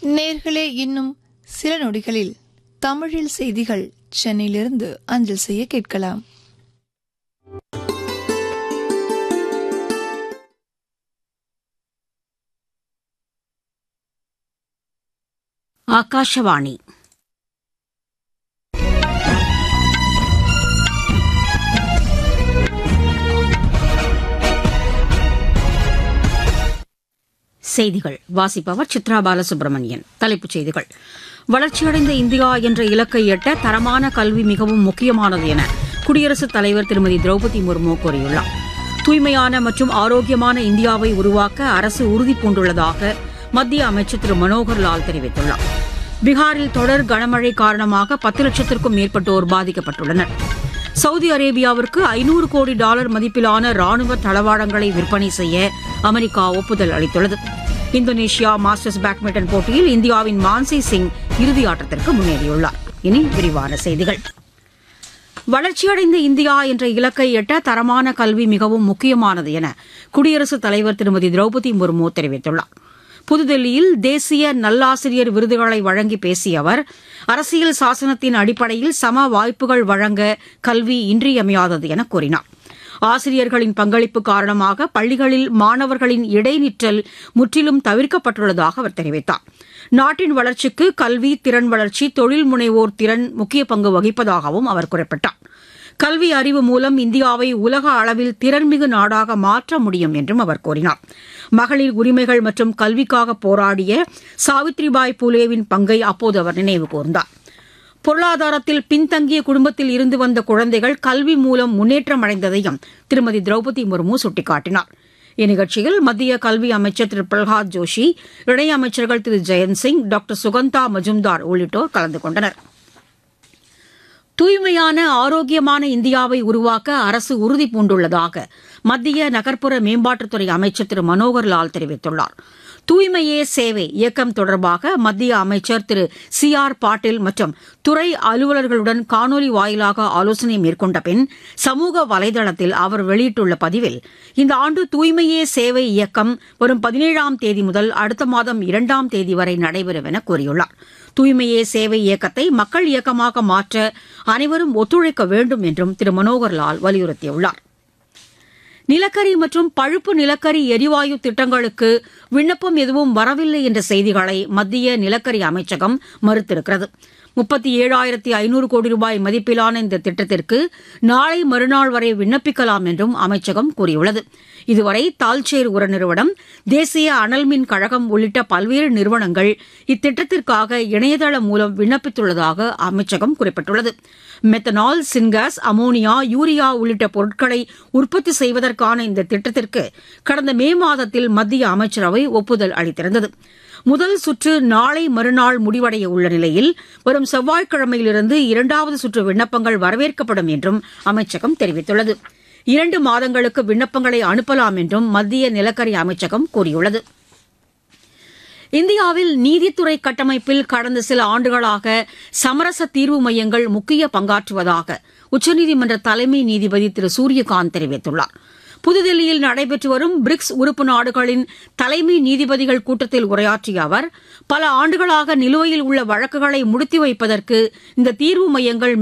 நேர்களே இன்னும் சில நொடிகளில் தமிழில் செய்திகள் சென்னையிலிருந்து அஞ்சல் செய்ய கேட்கலாம் ಆಕಾಶವಾಣಿ செய்திகள் வாசிப்பவர் சித்ரா பாலசுப்ரமணியன் தலைப்புச் செய்திகள் வளர்ச்சியடைந்த இந்தியா என்ற இலக்கை எட்ட தரமான கல்வி மிகவும் முக்கியமானது என குடியரசுத் தலைவர் திருமதி திரௌபதி முர்மு கூறியுள்ளார் தூய்மையான மற்றும் ஆரோக்கியமான இந்தியாவை உருவாக்க அரசு உறுதி பூண்டுள்ளதாக மத்திய அமைச்சர் திரு மனோகர் லால் தெரிவித்துள்ளார் பீகாரில் தொடர் கனமழை காரணமாக பத்து லட்சத்திற்கும் மேற்பட்டோர் பாதிக்கப்பட்டுள்ளனர் சவுதி அரேபியாவிற்கு ஐநூறு கோடி டாலர் மதிப்பிலான ராணுவ தளவாடங்களை விற்பனை செய்ய அமெரிக்கா ஒப்புதல் அளித்துள்ளது இந்தோனேஷியா மாஸ்டர்ஸ் பேட்மிண்டன் போட்டியில் இந்தியாவின் மான்சி சிங் இறுதியாட்டத்திற்கு முன்னேறியுள்ளார் இனி விரிவான செய்திகள் வளர்ச்சியடைந்த இந்தியா என்ற இலக்கை எட்ட தரமான கல்வி மிகவும் முக்கியமானது என குடியரசுத் தலைவர் திருமதி திரௌபதி முர்மு தெரிவித்துள்ளார் புதுதில்லியில் தேசிய நல்லாசிரியர் விருதுகளை வழங்கி பேசிய அவர் அரசியல் சாசனத்தின் அடிப்படையில் சம வாய்ப்புகள் வழங்க கல்வி இன்றியமையாதது என கூறினார் ஆசிரியர்களின் பங்களிப்பு காரணமாக பள்ளிகளில் மாணவர்களின் இடைநிற்றல் முற்றிலும் தவிர்க்கப்பட்டுள்ளதாக அவர் தெரிவித்தார் நாட்டின் வளர்ச்சிக்கு கல்வி திறன் வளர்ச்சி தொழில் முனைவோர் திறன் முக்கிய பங்கு வகிப்பதாகவும் அவர் குறிப்பிட்டார் கல்வி அறிவு மூலம் இந்தியாவை உலக அளவில் திறன்மிகு நாடாக மாற்ற முடியும் என்றும் அவர் கூறினார் மகளிர் உரிமைகள் மற்றும் கல்விக்காக போராடிய சாவித்ரிபாய் பூலேவின் பங்கை அப்போது அவர் நினைவு கூர்ந்தார் பொருளாதாரத்தில் பின்தங்கிய குடும்பத்தில் இருந்து வந்த குழந்தைகள் கல்வி மூலம் முன்னேற்றம் அடைந்ததையும் திருமதி திரௌபதி முர்மு சுட்டிக்காட்டினார் இந்நிகழ்ச்சியில் மத்திய கல்வி அமைச்சர் திரு பிரகலாத் ஜோஷி இணையமைச்சர்கள் திரு ஜெயந்த் சிங் டாக்டர் சுகந்தா மஜும்தார் உள்ளிட்டோர் கலந்து கொண்டனர் தூய்மையான ஆரோக்கியமான இந்தியாவை உருவாக்க அரசு உறுதி பூண்டுள்ளதாக மத்திய நகர்ப்புற மேம்பாட்டுத்துறை அமைச்சர் திரு மனோகர் லால் தெரிவித்துள்ளார் தூய்மையே சேவை இயக்கம் தொடர்பாக மத்திய அமைச்சர் திரு சி ஆர் பாட்டீல் மற்றும் துறை அலுவலர்களுடன் காணொலி வாயிலாக ஆலோசனை மேற்கொண்ட பின் சமூக வலைதளத்தில் அவர் வெளியிட்டுள்ள பதிவில் இந்த ஆண்டு தூய்மையே சேவை இயக்கம் வரும் பதினேழாம் தேதி முதல் அடுத்த மாதம் இரண்டாம் தேதி வரை நடைபெறும் என கூறியுள்ளார் தூய்மையே சேவை இயக்கத்தை மக்கள் இயக்கமாக மாற்ற அனைவரும் ஒத்துழைக்க வேண்டும் என்றும் திரு மனோகர் லால் வலியுறுத்தியுள்ளார் நிலக்கரி மற்றும் பழுப்பு நிலக்கரி எரிவாயு திட்டங்களுக்கு விண்ணப்பம் எதுவும் வரவில்லை என்ற செய்திகளை மத்திய நிலக்கரி அமைச்சகம் மறுத்திருக்கிறது முப்பத்தி ஏழாயிரத்தி ஐநூறு கோடி ரூபாய் மதிப்பிலான இந்த திட்டத்திற்கு நாளை மறுநாள் வரை விண்ணப்பிக்கலாம் என்றும் அமைச்சகம் கூறியுள்ளது இதுவரை தால்சேர் உர நிறுவனம் தேசிய அனல்மின் கழகம் உள்ளிட்ட பல்வேறு நிறுவனங்கள் இத்திட்டத்திற்காக இணையதளம் மூலம் விண்ணப்பித்துள்ளதாக அமைச்சகம் குறிப்பிட்டுள்ளது மெத்தனால் சின்காஸ் அமோனியா யூரியா உள்ளிட்ட பொருட்களை உற்பத்தி செய்வதற்கான இந்த திட்டத்திற்கு கடந்த மே மாதத்தில் மத்திய அமைச்சரவை ஒப்புதல் அளித்திருந்தது முதல் சுற்று நாளை மறுநாள் முடிவடைய உள்ள நிலையில் வரும் செவ்வாய்க்கிழமையிலிருந்து இரண்டாவது சுற்று விண்ணப்பங்கள் வரவேற்கப்படும் என்றும் அமைச்சகம் தெரிவித்துள்ளது இரண்டு மாதங்களுக்கு விண்ணப்பங்களை அனுப்பலாம் என்றும் மத்திய நிலக்கரி அமைச்சகம் கூறியுள்ளது இந்தியாவில் நீதித்துறை கட்டமைப்பில் கடந்த சில ஆண்டுகளாக சமரச தீர்வு மையங்கள் முக்கிய பங்காற்றுவதாக உச்சநீதிமன்ற தலைமை நீதிபதி திரு சூரியகாந்த் தெரிவித்துள்ளார் புதுதில்லியில் நடைபெற்று வரும் பிரிக்ஸ் உறுப்பு நாடுகளின் தலைமை நீதிபதிகள் கூட்டத்தில் உரையாற்றிய அவர் பல ஆண்டுகளாக நிலுவையில் உள்ள வழக்குகளை முடித்து வைப்பதற்கு இந்த தீர்வு மையங்கள்